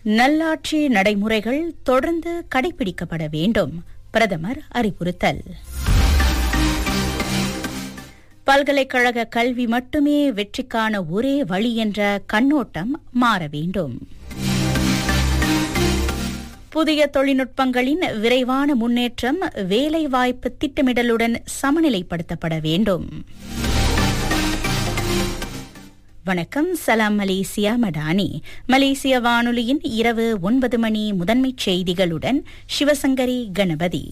நல்லாட்சி நடைமுறைகள் தொடர்ந்து கடைபிடிக்கப்பட வேண்டும் பிரதமர் அறிவுறுத்தல் பல்கலைக்கழக கல்வி மட்டுமே வெற்றிக்கான ஒரே வழி என்ற கண்ணோட்டம் மாற வேண்டும் புதிய தொழில்நுட்பங்களின் விரைவான முன்னேற்றம் வேலைவாய்ப்பு திட்டமிடலுடன் சமநிலைப்படுத்தப்பட வேண்டும் வணக்கம் சலாம் மலேசியா மடானி மலேசிய வானொலியின் இரவு ஒன்பது மணி முதன்மைச் செய்திகளுடன் சிவசங்கரி கணபதி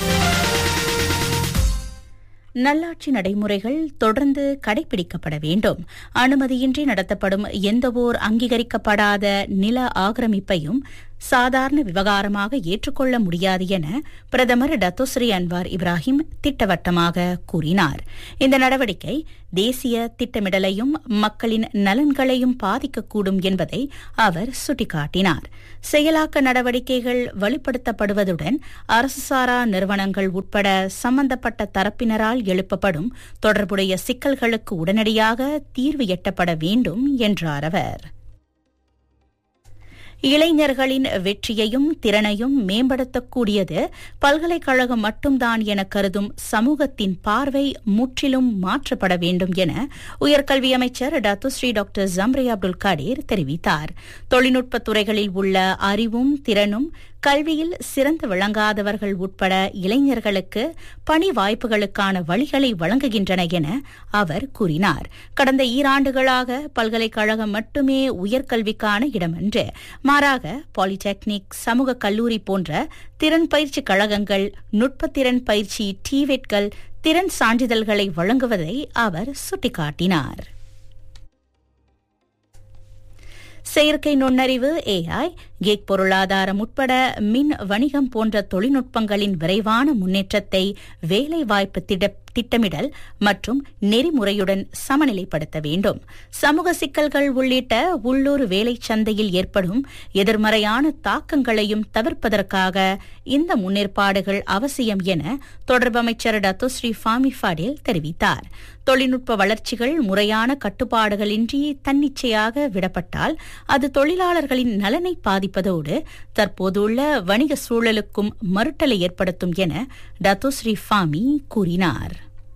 நல்லாட்சி நடைமுறைகள் தொடர்ந்து கடைபிடிக்கப்பட வேண்டும் அனுமதியின்றி நடத்தப்படும் எந்தவோர் அங்கீகரிக்கப்படாத நில ஆக்கிரமிப்பையும் சாதாரண விவகாரமாக ஏற்றுக்கொள்ள முடியாது என பிரதமர் டத்தோஸ்ரீ அன்வார் இப்ராஹிம் திட்டவட்டமாக கூறினார் இந்த நடவடிக்கை தேசிய திட்டமிடலையும் மக்களின் நலன்களையும் பாதிக்கக்கூடும் என்பதை அவர் சுட்டிக்காட்டினார் செயலாக்க நடவடிக்கைகள் வலுப்படுத்தப்படுவதுடன் அரசு சாரா நிறுவனங்கள் உட்பட சம்பந்தப்பட்ட தரப்பினரால் எழுப்பப்படும் தொடர்புடைய சிக்கல்களுக்கு உடனடியாக தீர்வு எட்டப்பட வேண்டும் என்றார் அவர் இளைஞர்களின் வெற்றியையும் திறனையும் மேம்படுத்தக்கூடியது பல்கலைக்கழகம் மட்டும்தான் என கருதும் சமூகத்தின் பார்வை முற்றிலும் மாற்றப்பட வேண்டும் என உயர்கல்வி அமைச்சர் Datuk Seri doctor Zambry Abdul Kadir தெரிவித்தார் தொழில்நுட்ப துறைகளில் உள்ள அறிவும் திறனும் கல்வியில் சிறந்து விளங்காதவர்கள் உட்பட இளைஞர்களுக்கு பணி வாய்ப்புகளுக்கான வழிகளை வழங்குகின்றன என அவர் கூறினார் கடந்த ஈராண்டுகளாக பல்கலைக்கழகம் மட்டுமே உயர்கல்விக்கான இடமன்று மாறாக பாலிடெக்னிக் சமூக கல்லூரி போன்ற திறன் பயிற்சி கழகங்கள் நுட்பத்திறன் பயிற்சி டிவெட்கள் திறன் சான்றிதழ்களை வழங்குவதை அவர் சுட்டிக்காட்டினார் செயற்கை நுண்ணறிவு ஏஐ கேக் பொருளாதாரம் உட்பட மின் வணிகம் போன்ற தொழில்நுட்பங்களின் விரைவான முன்னேற்றத்தை வேலைவாய்ப்பு திட்டமிடல் மற்றும் நெறிமுறையுடன் சமநிலைப்படுத்த வேண்டும் சமூக சிக்கல்கள் உள்ளிட்ட உள்ளூர் வேலை சந்தையில் ஏற்படும் எதிர்மறையான தாக்கங்களையும் தவிர்ப்பதற்காக இந்த முன்னேற்பாடுகள் அவசியம் என தொடர்பு அமைச்சர் டத்தோஸ்ரீ ஃபாமி ஃபடேல் தெரிவித்தார் தொழில்நுட்ப வளர்ச்சிகள் முறையான கட்டுப்பாடுகளின்றி தன்னிச்சையாக விடப்பட்டால் அது தொழிலாளர்களின் நலனை பாதிப்பதோடு தற்போதுள்ள வணிக சூழலுக்கும் மறுட்டலை ஏற்படுத்தும் என டத்தோஸ்ரீ ஃபாமி கூறினார்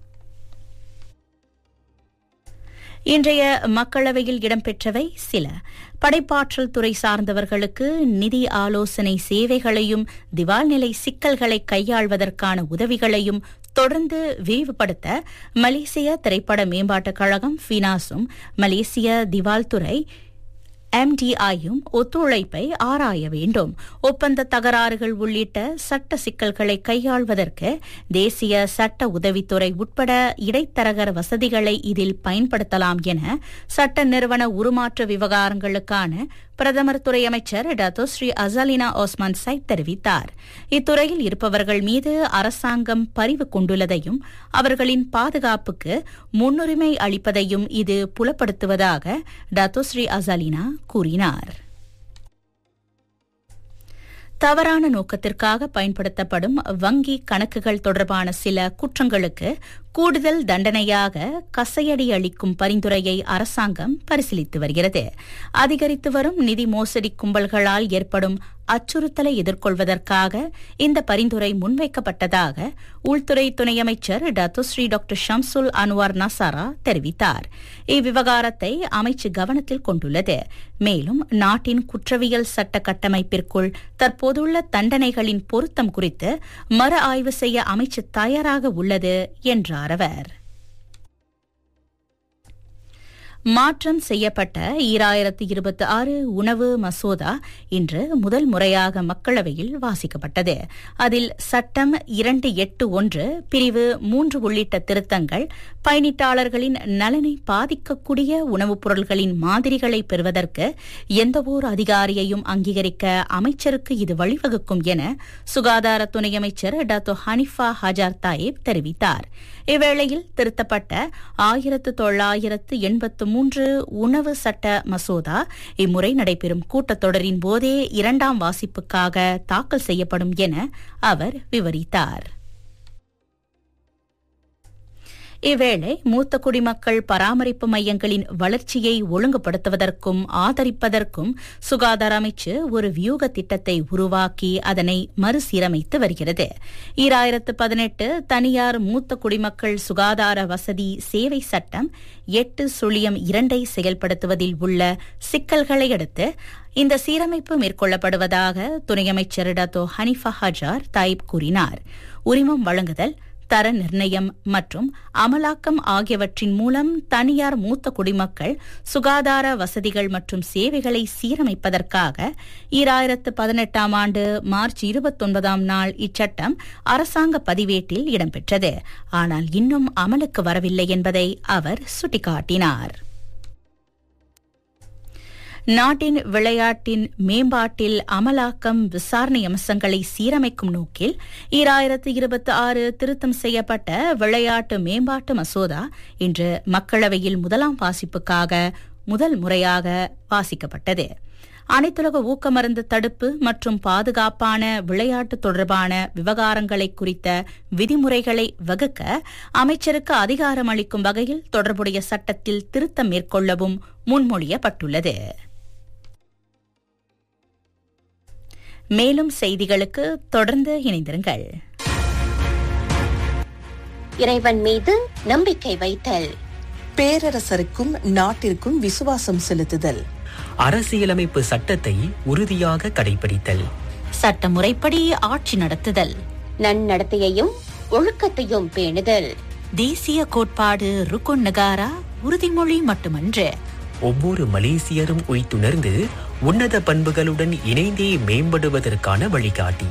இன்றைய மக்களவையில் இடம்பெற்றவை சில படைப்பாற்றல் துறை சார்ந்தவர்களுக்கு நிதி ஆலோசனை சேவைகளையும் திவால்நிலை சிக்கல்களை கையாள்வதற்கான உதவிகளையும் தொடர்ந்து விரிவுபடுத்த மலேசிய திரைப்பட மேம்பாட்டுக் கழகம் ஃபினாஸும் மலேசிய திவால் துறை எம்டிஐயும் ஒத்துழைப்பை ஆராய வேண்டும் ஒப்பந்த தகராறுகள் உள்ளிட்ட சட்ட சிக்கல்களை கையாள்வதற்கு தேசிய சட்ட உதவித்துறை உட்பட இடைத்தரகர் வசதிகளை இதில் பயன்படுத்தலாம் என சட்ட நிறுவன உருமாற்ற விவகாரங்களுக்கான பிரதமர் துறை அமைச்சர் Dato Sri Azalina Othman Said தெரிவித்தார் இத்துறையில் இருப்பவர்கள் மீது அரசாங்கம் பரிவு கொண்டுள்ளதையும் அவர்களின் பாதுகாப்புக்கு முன்னுரிமை அளிப்பதையும் இது புலப்படுத்துவதாக டத்தோ ஸ்ரீ அசாலினா கூறினார் தவறான நோக்கத்திற்காக பயன்படுத்தப்படும் வங்கி கணக்குகள் தொடர்பான சில குற்றங்களுக்கு கூடுதல் தண்டனையாக கசையடி அளிக்கும் பரிந்துரையை அரசாங்கம் பரிசீலித்து வருகிறது அதிகரித்து வரும் நிதி மோசடி கும்பல்களால் ஏற்படும் அச்சுறுத்தலை எதிர்கொள்வதற்காக இந்த பரிந்துரை முன்வைக்கப்பட்டதாக உள்துறை துணை அமைச்சர் Datuk Seri doctor Shamsul Anuar Nasarah தெரிவித்தார் இவ்விவகாரத்தை அமைச்சு கவனத்தில் கொண்டுள்ளது மேலும் நாட்டின் குற்றவியல் சட்ட கட்டமைப்பிற்குள் தற்போதுள்ள தண்டனைகளின் பொருத்தம் குறித்து மறு ஆய்வு செய்ய அமைச்சு தயாராக உள்ளது என்றார் அவர் மாற்றம் செய்யப்பட்ட ஈராயிரத்து இருபத்தி ஆறு உணவு மசோதா இன்று முதல் முறையாக மக்களவையில் வாசிக்கப்பட்டது அதில் சட்டம் இரண்டு எட்டு ஒன்று பிரிவு மூன்று உள்ளிட்ட திருத்தங்கள் பயணிட்டாளர்களின் நலனை பாதிக்கக்கூடிய உணவுப் பொருட்களின் மாதிரிகளை பெறுவதற்கு எந்தவோர் அதிகாரியையும் அங்கீகரிக்க அமைச்சருக்கு இது வழிவகுக்கும் என சுகாதார துணை அமைச்சர் டாக்டர் ஹனிஃபா ஹஜார் தாயிப் தெரிவித்தார் இவ்வேளையில் திருத்தப்பட்ட ஆயிரத்து தொள்ளாயிரத்து எண்பத்து மூன்று உணவு சட்ட மசோதா இம்முறை நடைபெறும் கூட்டத்தொடரின் போதே இரண்டாம் வாசிப்புக்காக தாக்கல் செய்யப்படும் என அவர் விவரித்தார் இவ்வேளை மூத்த குடிமக்கள் பராமரிப்பு மையங்களின் வளர்ச்சியை ஒழுங்குபடுத்துவதற்கும் ஆதரிப்பதற்கும் சுகாதார அமைச்சு ஒரு வியூக திட்டத்தை உருவாக்கி அதனை மறுசீரமைத்து வருகிறது ஈராயிரத்து பதினெட்டு தனியார் மூத்த குடிமக்கள் சுகாதார வசதி சேவை சட்டம் எட்டு சுழியம் இரண்டை செயல்படுத்துவதில் உள்ள சிக்கல்களை அடுத்து இந்த சீரமைப்பு மேற்கொள்ளப்படுவதாக துணை அமைச்சர் டத்தோ ஹனிஃபா ஹஜார் தாயிப் கூறினார் உரிமம் வழங்குதல் தர நிர்ணயம் மற்றும் அமலாக்கம் ஆகியவற்றின் மூலம் தனியார் மூத்த குடிமக்கள் சுகாதார வசதிகள் மற்றும் சேவைகளை சீரமைப்பதற்காக ஈராயிரத்து பதினெட்டாம் ஆண்டு மார்ச் இருபத்தொன்பதாம் நாள் இச்சட்டம் அரசாங்க பதிவேட்டில் இடம்பெற்றது ஆனால் இன்னும் அமலுக்கு வரவில்லை என்பதை அவர் சுட்டிக்காட்டினார் நாட்டின் விளையாட்டின் மேம்பாட்டில் அமலாக்கம் விசாரணை அம்சங்களை சீரமைக்கும் நோக்கில் ஈராயிரத்து இருபத்தி ஆறு திருத்தம் செய்யப்பட்ட விளையாட்டு மேம்பாட்டு மசோதா இன்று மக்களவையில் முதலாம் வாசிப்புக்காக முதல் முறையாக வாசிக்கப்பட்டது அனைத்துலக ஊக்கமருந்து தடுப்பு மற்றும் பாதுகாப்பான விளையாட்டு தொடர்பான விவகாரங்களை குறித்த விதிமுறைகளை வகுக்க அமைச்சருக்கு அதிகாரம் அளிக்கும் வகையில் தொடர்புடைய சட்டத்தில் திருத்தம் மேற்கொள்ளவும் முன்மொழியப்பட்டுள்ளது மேலும் செய்திகளுக்கு தொடர்ந்து இணைந்திருங்கள் இறைவன் மீது நம்பிக்கை வைத்தல் பேரரசருக்கும் நாட்டிற்கும் விசுவாசம் செலுத்துதல் அரசியலமைப்பு சட்டத்தை உறுதியாக கடைபிடித்தல் சட்ட முறைப்படி ஆட்சி நடத்துதல் நன்னடத்தையையும் ஒழுக்கத்தையும் பேணுதல் தேசிய கோட்பாடு ருக்குன் நகாரா உறுதிமொழி மட்டுமன்று ஒவ்வொரு மலேசியரும் உய்த்துணர்ந்து உன்னத பண்புகளுடன் இணைந்தே மேம்படுவதற்கான வழிகாட்டி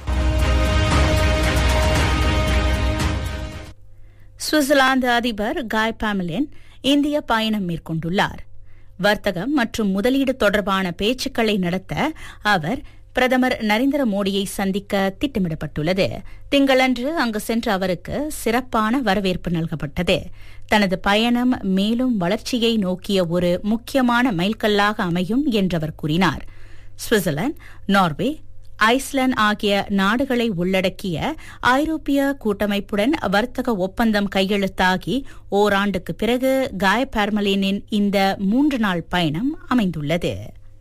சுவிட்சர்லாந்து அதிபர் காய் பாமலின் இந்திய பயணம் மேற்கொண்டுள்ளார் வர்த்தகம் மற்றும் முதலீடு தொடர்பான பேச்சுக்களை நடத்த அவர் பிரதமர் நரேந்திர மோடியை சந்திக்க திட்டமிடப்பட்டுள்ளது திங்களன்று அங்கு சென்ற அவருக்கு சிறப்பான வரவேற்பு நல்கப்பட்டது தனது பயணம் மேலும் வளர்ச்சியை நோக்கிய ஒரு முக்கியமான மைல்கல்லாக அமையும் என்றவர் கூறினார் சுவிட்சர்லாந்து நார்வே ஐஸ்லாந்து ஆகிய நாடுகளை உள்ளடக்கிய ஐரோப்பிய கூட்டமைப்புடன் வர்த்தக ஒப்பந்தம் கையெழுத்தாகி ஓராண்டுக்கு பிறகு காய் பார்மலினின் இந்த மூன்று நாள் பயணம் அமைந்துள்ளது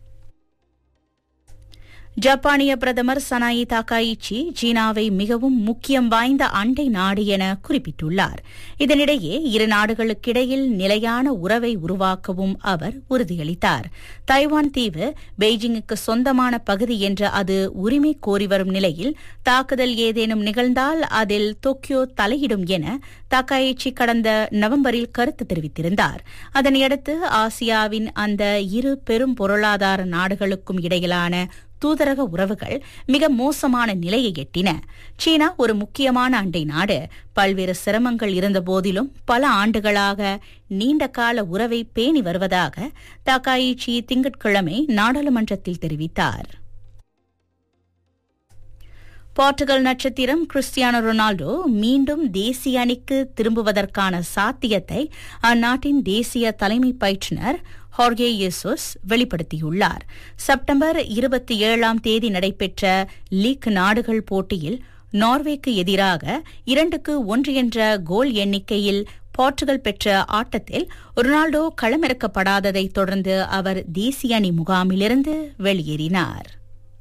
ஜப்பானிய பிரதமர் சனாயி தாக்காயிச்சி சீனாவை மிகவும் முக்கியம் வாய்ந்த அண்டை நாடு என குறிப்பிட்டுள்ளார் இதனிடையே இரு நாடுகளுக்கிடையில் நிலையான உறவை உருவாக்கவும் அவர் உறுதியளித்தார் தைவான் தீவு பெய்ஜிங்குக்கு சொந்தமான பகுதி என்று அது உரிமை கோரி வரும் நிலையில் தாக்குதல் ஏதேனும் நிகழ்ந்தால் அதில் டோக்கியோ தலையிடும் என தாக்காயிச்சி கடந்த நவம்பரில் கருத்து தெரிவித்திருந்தார் அதனையடுத்து ஆசியாவின் அந்த இரு பெரும் பொருளாதார நாடுகளுக்கும் இடையிலான தூதரக உறவுகள் மிக மோசமான நிலையை எட்டின சீனா ஒரு முக்கியமான அண்டை நாடு பல்வேறு சிரமங்கள் இருந்தபோதிலும் பல ஆண்டுகளாக நீண்ட கால உறவை பேணி வருவதாக தாக்காயிச்சி திங்கட்கிழமை நாடாளுமன்றத்தில் தெரிவித்தார் போர்ச்சுகல் நட்சத்திரம் கிறிஸ்டியானோ ரொனால்டோ மீண்டும் தேசிய அணிக்கு திரும்புவதற்கான சாத்தியத்தை அந்நாட்டின் தேசிய தலைமை பயிற்றுநர் ஹார்கே யேசுஸ் வெளிப்படுத்தியுள்ளார் செப்டம்பர் இருபத்தி ஏழாம் தேதி நடைபெற்ற லீக் நாடுகள் போட்டியில் நார்வேக்கு எதிராக இரண்டுக்கு ஒன்று என்ற கோல் எண்ணிக்கையில் போர்ச்சுகல் பெற்ற ஆட்டத்தில் ரொனால்டோ களமிறக்கப்படாததை தொடர்ந்து அவர் தேசிய அணி முகாமிலிருந்து வெளியேறினார்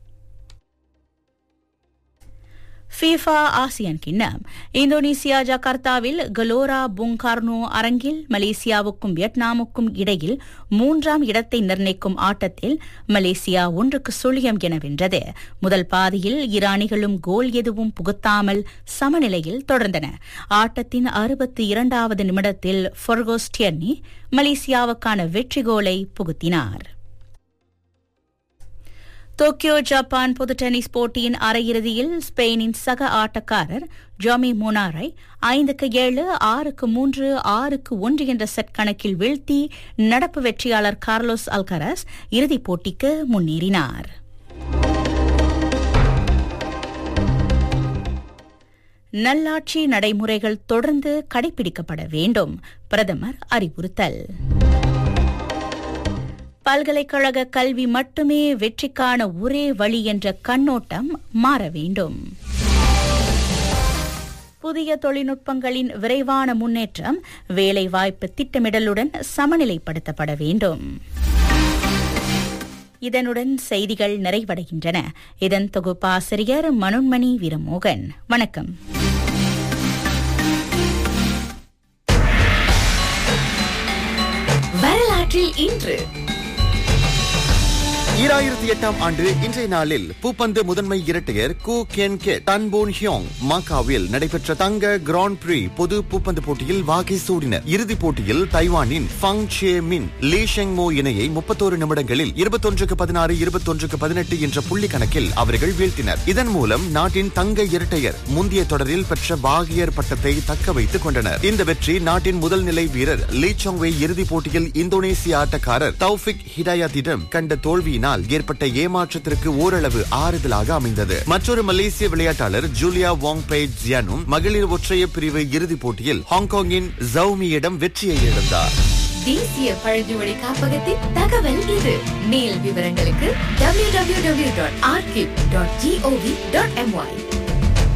ஃபீஃபா ஆசியன் கிண்ணம் இந்தோனேசியா ஜகார்த்தாவில் கலோரா புங்கார்னோ அரங்கில் மலேசியாவுக்கும் வியட்நாமுக்கும் இடையில் மூன்றாம் இடத்தை நிர்ணயிக்கும் ஆட்டத்தில் மலேசியா ஒன்றுக்கு சுழியம் என வென்றது முதல் பாதியில் இரு அணிகளும் கோல் எதுவும் புகுத்தாமல் சமநிலையில் தொடர்ந்தன ஆட்டத்தின் அறுபத்தி இரண்டாவது நிமிடத்தில் ஃபொர்கோஸ்டியர்னி மலேசியாவுக்கான வெற்றி கோலை புகுத்தினார் டோக்கியோ ஜப்பான் பொது டென்னிஸ் போட்டியின் அரையிறுதியில் ஸ்பெயினின் சக ஆட்டக்காரர் ஜாமி மோனாரை ஐந்துக்கு ஏழு ஆறுக்கு மூன்று ஆறுக்கு ஒன்று என்ற செட் கணக்கில் வீழ்த்தி நடப்பு வெற்றியாளர் கார்லோஸ் அல்கரஸ் இறுதிப் போட்டிக்கு முன்னேறினார் நல்லாட்சி நடைமுறைகள் தொடர்ந்து கடைபிடிக்கப்பட வேண்டும் பிரதமர் அறிவுறுத்தல் பல்கலைக்கழக கல்வி மட்டுமே வெற்றிக்கான ஒரே வழி என்ற கண்ணோட்டம் மாற வேண்டும் புதிய தொழில்நுட்பங்களின் விரைவான முன்னேற்றம் வேலைவாய்ப்பு திட்டமிடலுடன் சமநிலைப்படுத்தப்பட வேண்டும் இதனுடன் செய்திகள் நிறைவடைகின்றன இதன் தொகுப்பாசிரியர் மனோன்மணி வீரமோகன் வணக்கம் வரலாற்றில் இன்று ஈராயிரத்தி எட்டாம் ஆண்டு இன்றைய நாளில் பூப்பந்து முதன்மை இரட்டையர் Koo Kien Keat Tan Boon Heong மாக்காவில் நடைபெற்ற தங்க கிராண்ட் பிரீ பொது பூப்பந்து போட்டியில் வாகை சூடினர் இறுதிப் போட்டியில் தைவானின் ஃபங் சே மின் லீ ஷெங் மோ இணையை முப்பத்தோரு நிமிடங்களில் இருபத்தொன்றுக்கு பதினாறு இருபத்தொன்றுக்கு பதினெட்டு என்ற புள்ளி கணக்கில் அவர்கள் வீழ்த்தினர் இதன் மூலம் நாட்டின் தங்க இரட்டையர் முந்தைய தொடரில் பெற்ற பாகியர் பட்டத்தை தக்க வைத்துக் கொண்டனர் இந்த வெற்றி நாட்டின் முதல் நிலை வீரர் லீ சோங்வை இறுதிப் போட்டியில் இந்தோனேசிய ஆட்டக்காரர் தௌஃபிக் ஹிடாயத்திடம் கண்ட தோல்வியினால் ஏற்பட்ட ஏமாற்றத்திற்கு ஓரளவு ஆறுதலாக அமைந்தது மற்றொரு மலேசிய விளையாட்டாளர் ஜூலியா வாங் பே ஜியானும் மகளிர் ஒற்றையர் பிரிவு இறுதிப் போட்டியில் ஹாங்காங்கின் ஜவுமியிடம் வெற்றியை இழந்தார் தேசிய பழங்குமொழி காப்பகத்தின் தகவல் இது மேல் விவரங்களுக்கு www.archive.gov.my